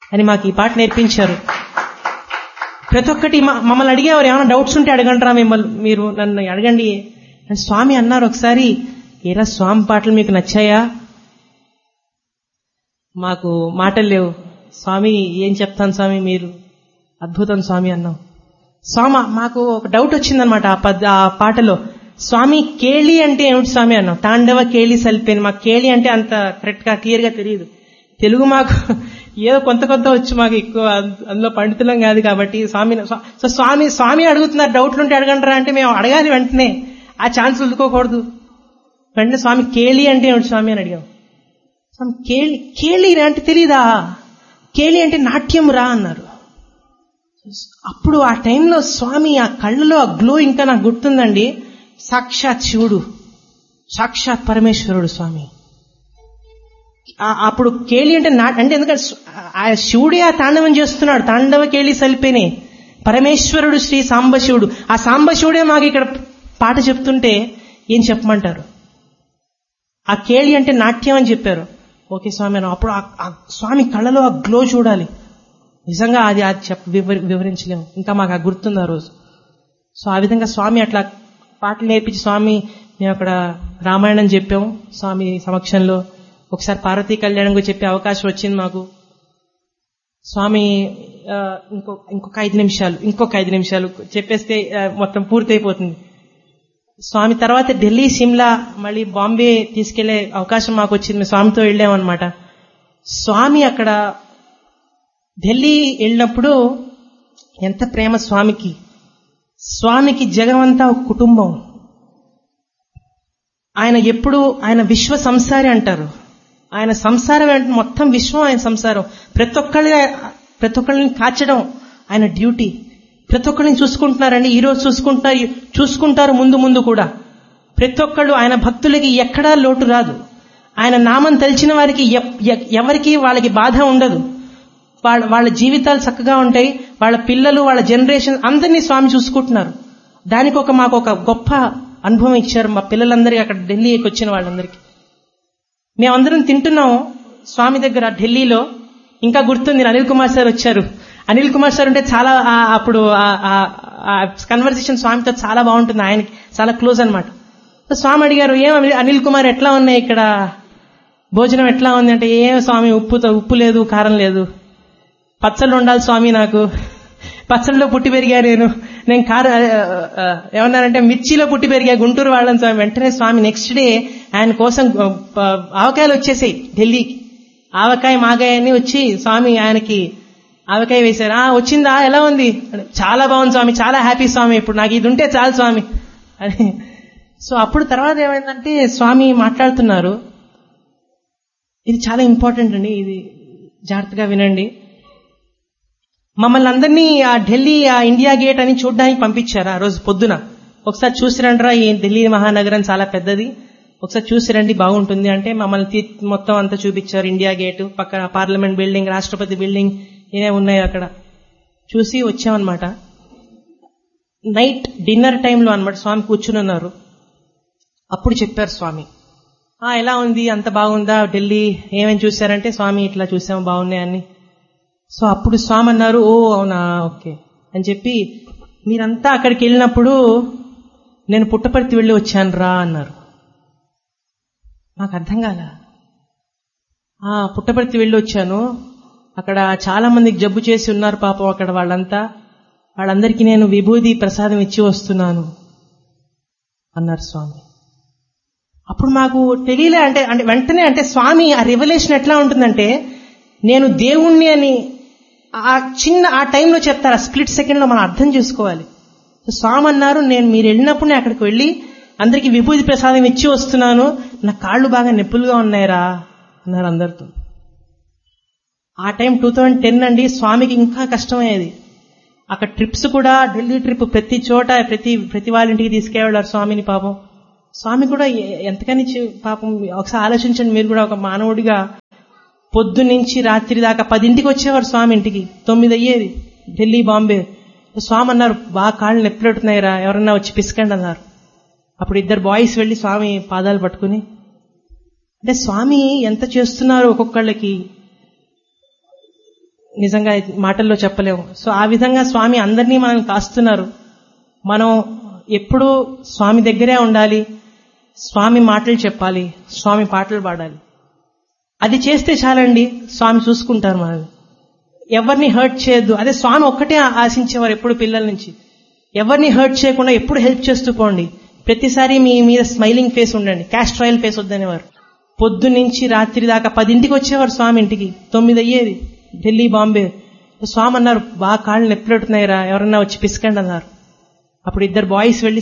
అని మాకు ఈ పాట నేర్పించారు ప్రతి ఒక్కటి మ- మమ్మల్ని అడిగేవారు ఏమైనా డౌట్స్ ఉంటే అడగంటారా మిమ్మల్ని మీరు నన్ను అడగండి అని స్వామి అన్నారు ఒకసారి ఏరా స్వామి పాటలు మీకు నచ్చాయా మాకు మాటలు లేవు స్వామి ఏం చెప్తాను స్వామి మీరు అద్భుతం స్వామి అన్నాం స్వామి మాకు ఒక డౌట్ వచ్చిందనమాట ఆ పద్ ఆ పాటలో స్వామి కేళి అంటే ఏమిటి స్వామి అన్నాం తాండవ కేళి సల్పేని మాకు కేళి అంటే అంత కరెక్ట్ గా క్లియర్ గా తెలియదు తెలుగు మాకు ఏదో కొంత కొంత వచ్చు మాకు ఎక్కువ అంద- అందులో పండితులం కాదు కాబట్టి స్వామి సో స్వామి స్వామి అడుగుతున్నారు డౌట్లు ఉంటే అడగంటారా అంటే మేము అడగాలి వెంటనే ఆ ఛాన్స్ వదులుకోకూడదు వెంటనే స్వామి కేళి అంటే ఏమిటి స్వామి అని అడిగాం స్వామి కేళి కేళి అంటే తెలీదా కేళి అంటే నాట్యం రా అన్నారు అప్పుడు ఆ టైంలో స్వామి ఆ కళ్ళలో ఆ గ్లో ఇంకా నాకు గుర్తుందండి సాక్షాత్ శివుడు సాక్షాత్ పరమేశ్వరుడు స్వామి ఆ- అప్పుడు కేళి అంటే నా అంటే ఎందుకంటే స్- ఆ శివుడే ఆ తాండవం చేస్తున్నాడు తాండవ కేళి సలిపేనే పరమేశ్వరుడు శ్రీ సాంబశివుడు ఆ సాంబశివుడే మాకు ఇక్కడ పాట చెప్తుంటే ఏం చెప్పమంటారు ఆ కేళి అంటే నాట్యం అని చెప్పారు ఓకే స్వామి అన్నాం. అప్పుడు ఆ- ఆ స్వామి కళ్ళలో ఆ గ్లో చూడాలి నిజంగా అది అది చెప్ వివరి- వివరించలేము ఇంకా మాకు ఆ గుర్తుంది ఆ రోజు సో ఆ విధంగా స్వామి అట్లా పాటలు నేర్పించి స్వామి మేము అక్కడ రామాయణం చెప్పాము స్వామి సమక్షంలో ఒకసారి పార్వతీ కళ్యాణం కూడా చెప్పే అవకాశం వచ్చింది మాకు స్వామి ఆ, ఇంకో ఇంకొక ఐదు నిమిషాలు ఇంకొక ఐదు నిమిషాలు చెప్పేస్తే ఆ, మొత్తం పూర్తయిపోతుంది స్వామి తర్వాత ఢిల్లీ సిమ్లా మళ్ళీ బాంబే తీసుకెళ్లే అవకాశం మాకు వచ్చింది మేము స్వామితో వెళ్ళామన్నమాట స్వామి అక్కడ ఢిల్లీ వెళ్ళినప్పుడు ఎంత ప్రేమ స్వామికి స్వామికి జగమంతా ఒక కుటుంబం ఆయన ఎప్పుడు ఆయన విశ్వ సంసారి అంటారు ఆయన సంసారం అంటే మొత్తం విశ్వం ఆయన సంసారం ప్రతి ఒక్కళ్ళ ప్రతి ఒక్కళ్ళని కాచడం ఆయన డ్యూటీ ప్రతి ఒక్కళ్ళని చూసుకుంటున్నారండి ఈ రోజు చూసుకుంటారు చూసుకుంటారు ముందు ముందు కూడా ప్రతి ఒక్కళ్ళు ఆయన భక్తులకి ఎక్కడా లోటు రాదు ఆయన నామం తెలిసిన వారికి ఎప్- ఎ- ఎవరికి వాళ్ళకి బాధ ఉండదు వాళ్ళ వాళ్ళ జీవితాలు చక్కగా ఉంటాయి వాళ్ళ పిల్లలు వాళ్ళ జనరేషన్ అందరినీ స్వామి చూసుకుంటున్నారు దానికి ఒక మాకు ఒక గొప్ప అనుభవం ఇచ్చారు మా పిల్లలందరికీ అక్కడ ఢిల్లీకి వచ్చిన వాళ్ళందరికీ మేమందరం తింటున్నాం స్వామి దగ్గర ఢిల్లీలో ఇంకా గుర్తుంది అనిల్ కుమార్ సార్ వచ్చారు అనిల్ కుమార్ సార్ అంటే చాలా ఆ- అప్పుడు కన్వర్సేషన్ స్వామితో చాలా బాగుంటుంది ఆయనకి చాలా క్లోజ్ అన్నమాట సో స్వామి అడిగారు ఏం అనిల్- అనిల్ కుమార్ ఎట్లా ఉన్నాయి ఇక్కడ భోజనం ఎట్లా ఉంది అంటే ఏం స్వామి ఉప్పుతో ఉప్పు లేదు కారం లేదు పచ్చళ్ళు ఉండాలి స్వామి నాకు పచ్చళ్ళలో పుట్టి పెరిగా నేను నేను కార ఆ, ఆ, ఏమన్నారంటే మిర్చిలో పుట్టి పెరిగా గుంటూరు వాళ్ళని స్వామి వెంటనే స్వామి నెక్స్ట్ డే ఆయన కోసం ఆ, ఆ, ఆవకాయలు వచ్చేసాయి ఢిల్లీకి ఆవకాయ మాగాయ అని వచ్చి స్వామి ఆయనకి ఆవకాయ వేశారు ఆ వచ్చిందా ఎలా ఉంది అంటే, చాలా బాగుంది స్వామి చాలా హ్యాపీ స్వామి ఇప్పుడు నాకు ఇది ఉంటే చాలు స్వామి అని సో అప్పుడు తర్వాత ఏమైందంటే స్వామి మాట్లాడుతున్నారు ఇది చాలా ఇంపార్టెంట్ అండి ఇది జాగ్రత్తగా వినండి మమ్మల్ని అందరినీ ఆ ఢిల్లీ ఆ ఇండియా గేట్ అని చూడడానికి పంపించారు ఆ రోజు పొద్దున ఒకసారి చూసిరండ్రా ఈ ఢిల్లీ మహానగరం చాలా పెద్దది ఒకసారి చూసిరండి బాగుంటుంది అంటే మమ్మల్ని తీ- మొత్తం అంతా చూపించారు ఇండియా గేట్ పక్కన పార్లమెంట్ బిల్డింగ్ రాష్ట్రపతి బిల్డింగ్ ఏమే ఉన్నాయి అక్కడ చూసి వచ్చామన్నమాట నైట్ డిన్నర్ టైంలో అన్నమాట స్వామి కూర్చుని ఉన్నారు అప్పుడు చెప్పారు స్వామి ఆ ఎలా ఉంది అంత బాగుందా ఢిల్లీ ఏమేమి చూశారంటే స్వామి ఇట్లా చూసాము బాగున్నాయని సో అప్పుడు స్వామి అన్నారు ఓ అవునా ఓకే అని చెప్పి మీరంతా అక్కడికి వెళ్ళినప్పుడు నేను పుట్టపర్తి వెళ్ళి వచ్చాను రా అన్నారు నాకు అర్థం కాల ఆ పుట్టపర్తి వెళ్ళి వచ్చాను అక్కడ చాలా మందికి జబ్బు చేసి ఉన్నారు పాపం అక్కడ వాళ్ళంతా వాళ్ళందరికీ నేను విభూది ప్రసాదం ఇచ్చి వస్తున్నాను అన్నారు స్వామి అప్పుడు మాకు తెలియలే అంటే అంటే వెంటనే అంటే స్వామి ఆ రివల్యూషన్ ఎట్లా ఉంటుందంటే నేను దేవుణ్ణి అని ఆ చిన్న ఆ టైంలో చెప్తారు ఆ స్ప్లిట్ సెకండ్ లో మనం అర్థం చేసుకోవాలి సో స్వామి అన్నారు నేను మీరు వెళ్ళినప్పుడు నేను అక్కడికి వెళ్ళి అందరికి విభూతి ప్రసాదం ఇచ్చి వస్తున్నాను నా కాళ్ళు బాగా నొప్పులుగా ఉన్నాయిరా అన్నారు అందరితో ఆ టైం టూ థౌజండ్ టెన్ అండి స్వామికి ఇంకా కష్టమయ్యేది అక్కడ ట్రిప్స్ కూడా ఢిల్లీ ట్రిప్ ప్రతి చోట ప్రతి ప్రతి వాళ్ళ ఇంటికి తీసుకెళ్ళారు స్వామిని పాపం స్వామి కూడా ఎ- ఎంతకని చి- పాపం ఒకసారి ఆలోచించండి మీరు కూడా ఒక మానవుడిగా పొద్దు నుంచి రాత్రి దాకా పదింటికి వచ్చేవారు స్వామి ఇంటికి తొమ్మిది అయ్యేది ఢిల్లీ బాంబే స్వామి అన్నారు బాగా కాళ్ళు నొప్పిపెడుతున్నాయిరా ఎవరన్నా వచ్చి పిసకండి అన్నారు అప్పుడు ఇద్దరు బాయ్స్ వెళ్లి స్వామి పాదాలు పట్టుకుని అంటే స్వామి ఎంత చేస్తున్నారు ఒక్కొక్కళ్ళకి నిజంగా మాటల్లో చెప్పలేము సో ఆ విధంగా స్వామి అందరినీ మనం కాస్తున్నారు మనం ఎప్పుడూ స్వామి దగ్గరే ఉండాలి స్వామి మాటలు చెప్పాలి స్వామి పాటలు పాడాలి అది చేస్తే చాలండి స్వామి చూసుకుంటారు మనల్ని ఎవరిని హర్ట్ చేయొద్దు అదే స్వామి ఒక్కటే ఆశించేవారు ఎప్పుడు పిల్లల నుంచి ఎవరిని హర్ట్ చేయకుండా ఎప్పుడు హెల్ప్ చేస్తూ పోండి ప్రతిసారి మీ మీద స్మైలింగ్ ఫేస్ ఉండండి క్యాస్ట్ రాయల్ ఫేస్ వద్దనేవారు పొద్దు నుంచి రాత్రి దాకా పదింటికి వచ్చేవారు స్వామి ఇంటికి తొమ్మిది అయ్యేది ఢిల్లీ బాంబే స్వామి అన్నారు బాగా కాళ్ళు నొప్పిపెడుతున్నాయిరా ఎవరన్నా వచ్చి పిసకండి అన్నారు అప్పుడు ఇద్దరు బాయ్స్ వెళ్లి